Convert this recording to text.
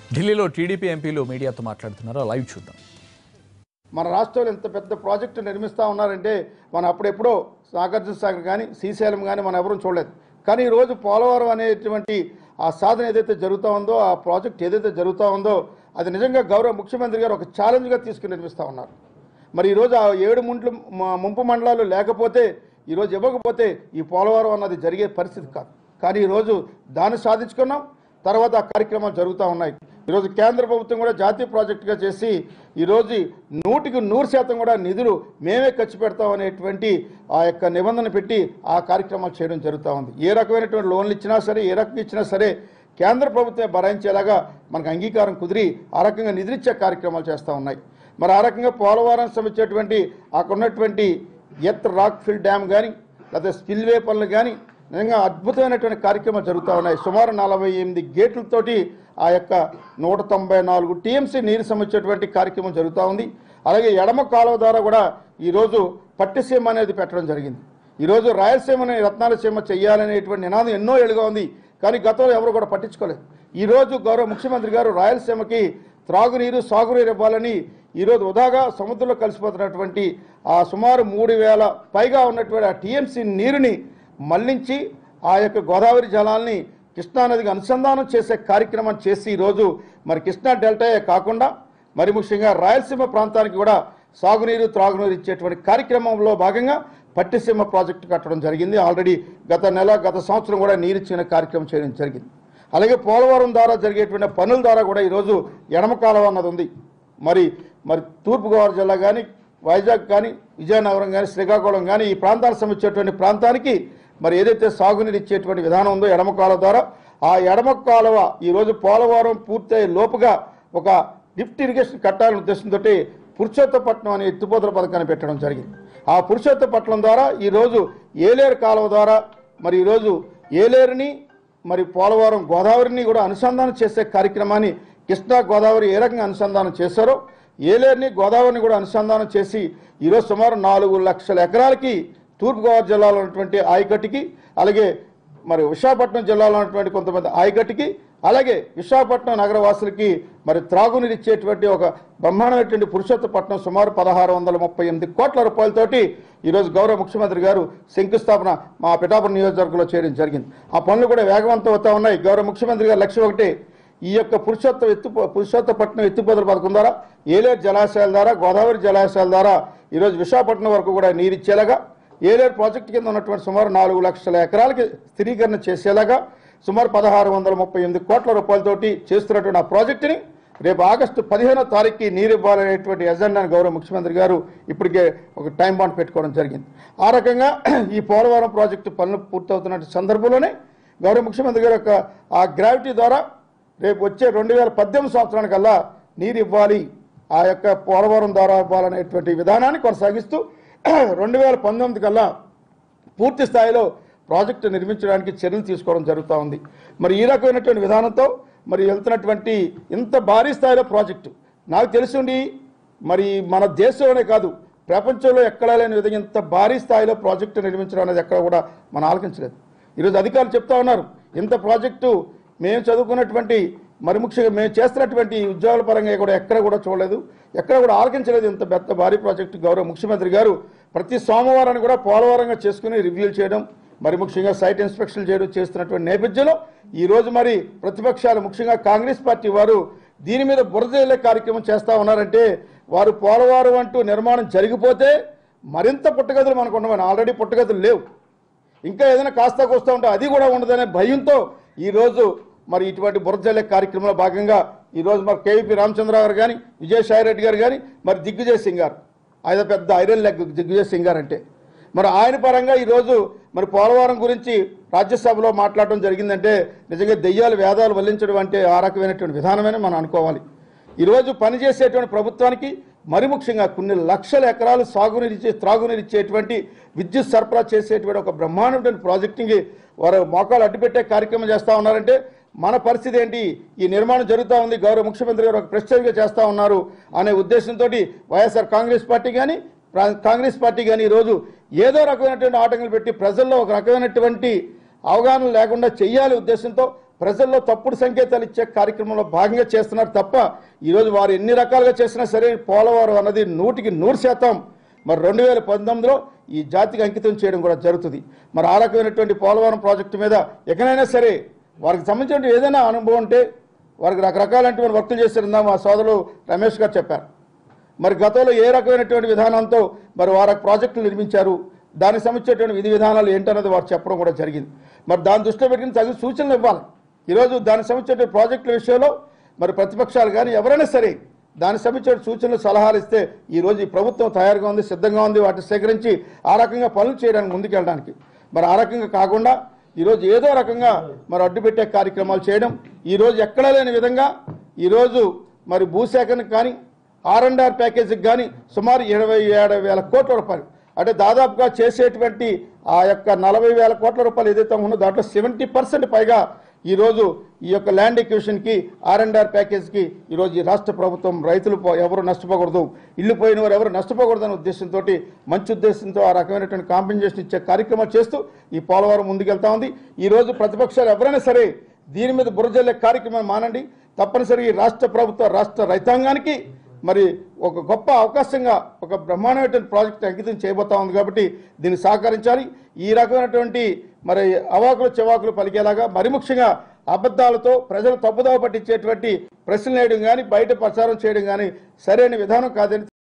ఢిల్లీలో టీడీపీ ఎంపీలు మీడియాతో మాట్లాడుతున్నారు లైవ్ చూద్దాం మన రాష్ట్రంలో ఇంత పెద్ద ప్రాజెక్టు నిర్మిస్తూ ఉన్నారంటే మనం అప్పుడెప్పుడో నాగార్జున సాగర్ కానీ శ్రీశైలం కానీ మనం ఎవరూ చూడలేదు కానీ ఈరోజు పోలవరం అనేటువంటి ఆ సాధన ఏదైతే జరుగుతూ ఉందో ఆ ప్రాజెక్ట్ ఏదైతే జరుగుతూ ఉందో అది నిజంగా గౌరవ ముఖ్యమంత్రి గారు ఒక ఛాలెంజ్గా తీసుకుని నిర్మిస్తూ ఉన్నారు మరి ఈరోజు ఆ ఏడు ముంట్లు మ- ముంపు మండలాలు లేకపోతే ఈరోజు ఇవ్వకపోతే ఈ పోలవరం అన్నది జరిగే పరిస్థితి కాదు కానీ ఈరోజు దాన్ని సాధించుకున్నాం తర్వాత ఆ కార్యక్రమాలు జరుగుతూ ఉన్నాయి ఈరోజు కేంద్ర ప్రభుత్వం కూడా జాతీయ ప్రాజెక్టుగా చేసి ఈరోజు నూటికి నూరు శాతం కూడా నిధులు మేమే ఖర్చు పెడతాం అనేటువంటి ఆ యొక్క నిబంధన పెట్టి ఆ కార్యక్రమాలు చేయడం జరుగుతూ ఉంది ఏ రకమైనటువంటి లోన్లు ఇచ్చినా సరే ఏ రకంగా ఇచ్చినా సరే కేంద్ర ప్రభుత్వమే భరాయించేలాగా మనకు అంగీకారం కుదిరి ఆ రకంగా నిధులిచ్చే కార్యక్రమాలు చేస్తూ ఉన్నాయి మరి ఆ రకంగా పోలవరం సంబంధించేటువంటి అక్కడ ఉన్నటువంటి ఎత్ రాక్ ఫిల్ డ్యామ్ కానీ లేదా స్పిల్వే పనులు కానీ నిజంగా అద్భుతమైనటువంటి కార్యక్రమాలు జరుగుతూ ఉన్నాయి సుమారు నలభై ఎనిమిది గేట్లతోటి ఆ యొక్క నూట తొంభై నాలుగు టీఎంసీ నీరు సంబంధించినటువంటి కార్యక్రమం జరుగుతూ ఉంది అలాగే ఎడమ కాలువ ద్వారా కూడా ఈరోజు పట్టిసీమ అనేది పెట్టడం జరిగింది ఈరోజు రాయలసీమని రత్నాలసీమ చేయాలనేటువంటి నినాదం ఎన్నో ఏళ్ళుగా ఉంది కానీ గతంలో ఎవరు కూడా పట్టించుకోలేదు ఈరోజు గౌరవ ముఖ్యమంత్రి గారు రాయలసీమకి త్రాగునీరు సాగునీరు ఇవ్వాలని ఈరోజు ఉదాగా సముద్రంలో కలిసిపోతున్నటువంటి ఆ సుమారు మూడు వేల పైగా ఉన్నటువంటి ఆ టీఎంసీ నీరుని మళ్లించి ఆ యొక్క గోదావరి జలాల్ని కృష్ణానదికి అనుసంధానం చేసే కార్యక్రమం చేసి ఈరోజు మరి కృష్ణా డెల్టాయే కాకుండా మరి ముఖ్యంగా రాయలసీమ ప్రాంతానికి కూడా సాగునీరు త్రాగునీరు ఇచ్చేటువంటి కార్యక్రమంలో భాగంగా పట్టిసీమ ప్రాజెక్టు కట్టడం జరిగింది ఆల్రెడీ గత నెల గత సంవత్సరం కూడా నీరు ఇచ్చిన కార్యక్రమం చేయడం జరిగింది అలాగే పోలవరం ద్వారా జరిగేటువంటి పనుల ద్వారా కూడా ఈరోజు ఎడమ కాలువ అన్నది ఉంది మరి మరి తూర్పుగోదావరి జిల్లా కానీ వైజాగ్ కానీ విజయనగరం కానీ శ్రీకాకుళం కానీ ఈ ప్రాంతాలకు సంబంధించేటువంటి ప్రాంతానికి మరి ఏదైతే సాగునీరు ఇచ్చేటువంటి విధానం ఉందో ఎడమ కాలువ ద్వారా ఆ ఎడమ కాలువ ఈరోజు పోలవరం పూర్తయ్యే లోపుగా ఒక లిఫ్ట్ ఇరిగేషన్ కట్టాలనే ఉద్దేశంతో పురుషోత్తపట్నం అనే ఎత్తిపోతల పథకాన్ని పెట్టడం జరిగింది ఆ పురుషోత్తపట్నం ద్వారా ఈరోజు ఏలేరు కాలువ ద్వారా మరి ఈరోజు ఏలేరుని మరి పోలవరం గోదావరిని కూడా అనుసంధానం చేసే కార్యక్రమాన్ని కృష్ణా గోదావరి ఏ రకంగా అనుసంధానం చేశారో ఏలేరుని గోదావరిని కూడా అనుసంధానం చేసి ఈరోజు సుమారు నాలుగు లక్షల ఎకరాలకి తూర్పుగోదావరి జిల్లాలో ఉన్నటువంటి ఆయకట్టుకి అలాగే మరి విశాఖపట్నం జిల్లాలో ఉన్నటువంటి కొంతమంది ఆయకట్టుకి అలాగే విశాఖపట్నం నగరవాసులకి మరి త్రాగునీరు ఇచ్చేటువంటి ఒక బ్రహ్మాండమైనటువంటి పురుషోత్తపట్నం సుమారు పదహారు వందల ముప్పై ఎనిమిది కోట్ల రూపాయలతోటి ఈరోజు గౌరవ ముఖ్యమంత్రి గారు శంకుస్థాపన మా పిఠాపురం నియోజకవర్గంలో చేయడం జరిగింది ఆ పనులు కూడా వేగవంతం అవుతా ఉన్నాయి గౌరవ ముఖ్యమంత్రి గారి లక్ష్యం ఒకటే ఈ యొక్క పురుషోత్త ఎత్తు పురుషోత్తపట్నం ఎత్తిపోతల పథకం ద్వారా ఏలేరు జలాశయాల ద్వారా గోదావరి జలాశయాల ద్వారా ఈరోజు విశాఖపట్నం వరకు కూడా నీరు ఇచ్చేలాగా ఏలేరు ప్రాజెక్టు కింద ఉన్నటువంటి సుమారు నాలుగు లక్షల ఎకరాలకి స్థిరీకరణ చేసేలాగా సుమారు పదహారు వందల ముప్పై ఎనిమిది కోట్ల రూపాయలతోటి చేస్తున్నటువంటి ఆ ప్రాజెక్టుని రేపు ఆగస్టు పదిహేనో తారీఖుకి నీరు ఇవ్వాలనేటువంటి ఎజెండాను గౌరవ ముఖ్యమంత్రి గారు ఇప్పటికే ఒక టైం బాండ్ పెట్టుకోవడం జరిగింది ఆ రకంగా ఈ పోలవరం ప్రాజెక్టు పనులు పూర్తవుతున్న సందర్భంలోనే గౌరవ ముఖ్యమంత్రి గారు యొక్క ఆ గ్రావిటీ ద్వారా రేపు వచ్చే రెండు వేల పద్దెనిమిది సంవత్సరానికల్లా నీరు ఇవ్వాలి ఆ యొక్క పోలవరం ద్వారా ఇవ్వాలనేటువంటి విధానాన్ని కొనసాగిస్తూ రెండు వేల పంతొమ్మిది కల్లా పూర్తి స్థాయిలో ప్రాజెక్టు నిర్మించడానికి చర్యలు తీసుకోవడం జరుగుతూ ఉంది మరి ఈ రకమైనటువంటి విధానంతో మరి వెళ్తున్నటువంటి ఇంత భారీ స్థాయిలో ప్రాజెక్టు నాకు తెలిసిండి మరి మన దేశంలోనే కాదు ప్రపంచంలో ఎక్కడా లేని విధంగా ఇంత భారీ స్థాయిలో ప్రాజెక్టు నిర్మించడం అనేది ఎక్కడ కూడా మనం ఆలకించలేదు ఈరోజు అధికారులు చెప్తా ఉన్నారు ఇంత ప్రాజెక్టు మేము చదువుకున్నటువంటి మరి ముఖ్యంగా మేము చేస్తున్నటువంటి ఉద్యోగాల పరంగా కూడా ఎక్కడ కూడా చూడలేదు ఎక్కడ కూడా ఆలకించలేదు ఇంత పెద్ద భారీ ప్రాజెక్టు గౌరవ ముఖ్యమంత్రి గారు ప్రతి సోమవారాన్ని కూడా పోలవరంగా చేసుకుని రివ్యూలు చేయడం మరి ముఖ్యంగా సైట్ ఇన్స్పెక్షన్ చేయడం చేస్తున్నటువంటి నేపథ్యంలో ఈ రోజు మరి ప్రతిపక్షాలు ముఖ్యంగా కాంగ్రెస్ పార్టీ వారు దీని మీద బురద జల్లే కార్యక్రమం చేస్తా ఉన్నారంటే వారు పోలవరం అంటూ నిర్మాణం జరిగిపోతే మరింత పుట్టగదులు మనకు ఉండవని ఆల్రెడీ పుట్టగదులు లేవు ఇంకా ఏదైనా కాస్త కోస్తా ఉంటే అది కూడా ఉండదనే భయంతో ఈరోజు మరి ఇటువంటి బురదజల్లే కార్యక్రమంలో భాగంగా ఈరోజు మరి కేవీపీ రామచంద్ర గారు కానీ విజయసాయి రెడ్డి గారు కానీ మరి దిగ్విజయ్ సింగ్ గారు ఆయన పెద్ద ఐరన్ లెగ్ దిగ్విజయ్ సింగ్ గారు అంటే మరి ఆయన పరంగా ఈరోజు మరి పోలవరం గురించి రాజ్యసభలో మాట్లాడడం జరిగిందంటే నిజంగా దెయ్యాలు వేదాలు వల్లించడం అంటే ఆ రకమైనటువంటి విధానమని మనం అనుకోవాలి ఈరోజు పనిచేసేటువంటి ప్రభుత్వానికి మరి ముఖ్యంగా కొన్ని లక్షల ఎకరాలు సాగునీరు ఇచ్చే త్రాగునీరు ఇచ్చేటువంటి విద్యుత్ సరఫరా చేసేటువంటి ఒక బ్రహ్మాండమైన ప్రాజెక్టుకి వారు మోకాలు అడ్డుపెట్టే కార్యక్రమం చేస్తూ ఉన్నారంటే మన పరిస్థితి ఏంటి ఈ నిర్మాణం జరుగుతూ ఉంది గౌరవ ముఖ్యమంత్రి గారు ఒక ప్రెస్టేజ్గా చేస్తూ ఉన్నారు అనే ఉద్దేశంతో వైఎస్ఆర్ కాంగ్రెస్ పార్టీ కానీ కాంగ్రెస్ పార్టీ కానీ ఈరోజు ఏదో రకమైనటువంటి ఆటంకాలు పెట్టి ప్రజల్లో ఒక రకమైనటువంటి అవగాహన లేకుండా చెయ్యాలి ఉద్దేశంతో ప్రజల్లో తప్పుడు సంకేతాలు ఇచ్చే కార్యక్రమంలో భాగంగా చేస్తున్నారు తప్ప ఈరోజు వారు ఎన్ని రకాలుగా చేసినా సరే పోలవరం అన్నది నూటికి నూరు శాతం మరి రెండు వేల పంతొమ్మిదిలో ఈ జాతికి అంకితం చేయడం కూడా జరుగుతుంది మరి ఆ రకమైనటువంటి పోలవరం ప్రాజెక్టు మీద ఎక్కడైనా సరే వారికి సంబంధించిన ఏదైనా అనుభవం ఉంటే వారికి రకరకాలైనటువంటి వర్కులు చేసిరిందా మా సోదరులు రమేష్ గారు చెప్పారు మరి గతంలో ఏ రకమైనటువంటి విధానంతో మరి వారు ఆ ప్రాజెక్టులు నిర్మించారు దానికి సంబంధించినటువంటి విధి విధానాలు ఏంటన్నది వారు చెప్పడం కూడా జరిగింది మరి దాని దృష్టిలో పెట్టుకుని తగిన సూచనలు ఇవ్వాలి ఈరోజు దానికి సంబంధించిన ప్రాజెక్టుల విషయంలో మరి ప్రతిపక్షాలు కానీ ఎవరైనా సరే దానికి సంబంధించిన సూచనలు సలహాలు ఇస్తే ఈ రోజు ఈ ప్రభుత్వం తయారుగా ఉంది సిద్ధంగా ఉంది వాటిని సేకరించి ఆ రకంగా పనులు చేయడానికి ముందుకెళ్ళడానికి మరి ఆ రకంగా కాకుండా ఈరోజు ఏదో రకంగా మరి అడ్డుపెట్టే కార్యక్రమాలు చేయడం ఈరోజు ఎక్కడా లేని విధంగా ఈరోజు మరి భూసేకరణకు కానీ ఆర్ అండ్ ఆర్ ప్యాకేజీకి కానీ సుమారు ఇరవై ఏడు వేల కోట్ల రూపాయలు అంటే దాదాపుగా చేసేటువంటి ఆ యొక్క నలభై వేల కోట్ల రూపాయలు ఏదైతే ఉందో దాంట్లో సెవెంటీ పర్సెంట్ పైగా ఈరోజు ఈ యొక్క ల్యాండ్ ఎక్విషన్కి ఆర్ అండ్ ఆర్ ప్యాకేజ్కి ఈరోజు ఈ రాష్ట్ర ప్రభుత్వం రైతులు పో- ఎవరు నష్టపోకూడదు ఇల్లు పోయిన వారు ఎవరు నష్టపోకూడదు అనే ఉద్దేశంతో మంచి ఉద్దేశంతో ఆ రకమైనటువంటి కాంపెన్సేషన్ ఇచ్చే కార్యక్రమాలు చేస్తూ ఈ పోలవరం ముందుకెళ్తా ఉంది ఈరోజు ప్రతిపక్షాలు ఎవరైనా సరే దీని మీద బురజల్లే కార్యక్రమం మానండి తప్పనిసరిగా ఈ రాష్ట్ర ప్రభుత్వ రాష్ట్ర రైతాంగానికి మరి ఒక గొప్ప అవకాశంగా ఒక బ్రహ్మాండమైనటువంటి ప్రాజెక్ట్ అంకితం చేయబోతా ఉంది కాబట్టి దీన్ని సహకరించాలి ఈ రకమైనటువంటి మరి అవాకులు చెవాకులు పలికేలాగా మరి ముఖ్యంగా అబద్ధాలతో ప్రజలు తప్పుదోవ పట్టించేటువంటి ప్రశ్నలు వేయడం కానీ బయట ప్రచారం చేయడం కానీ సరైన విధానం కాదని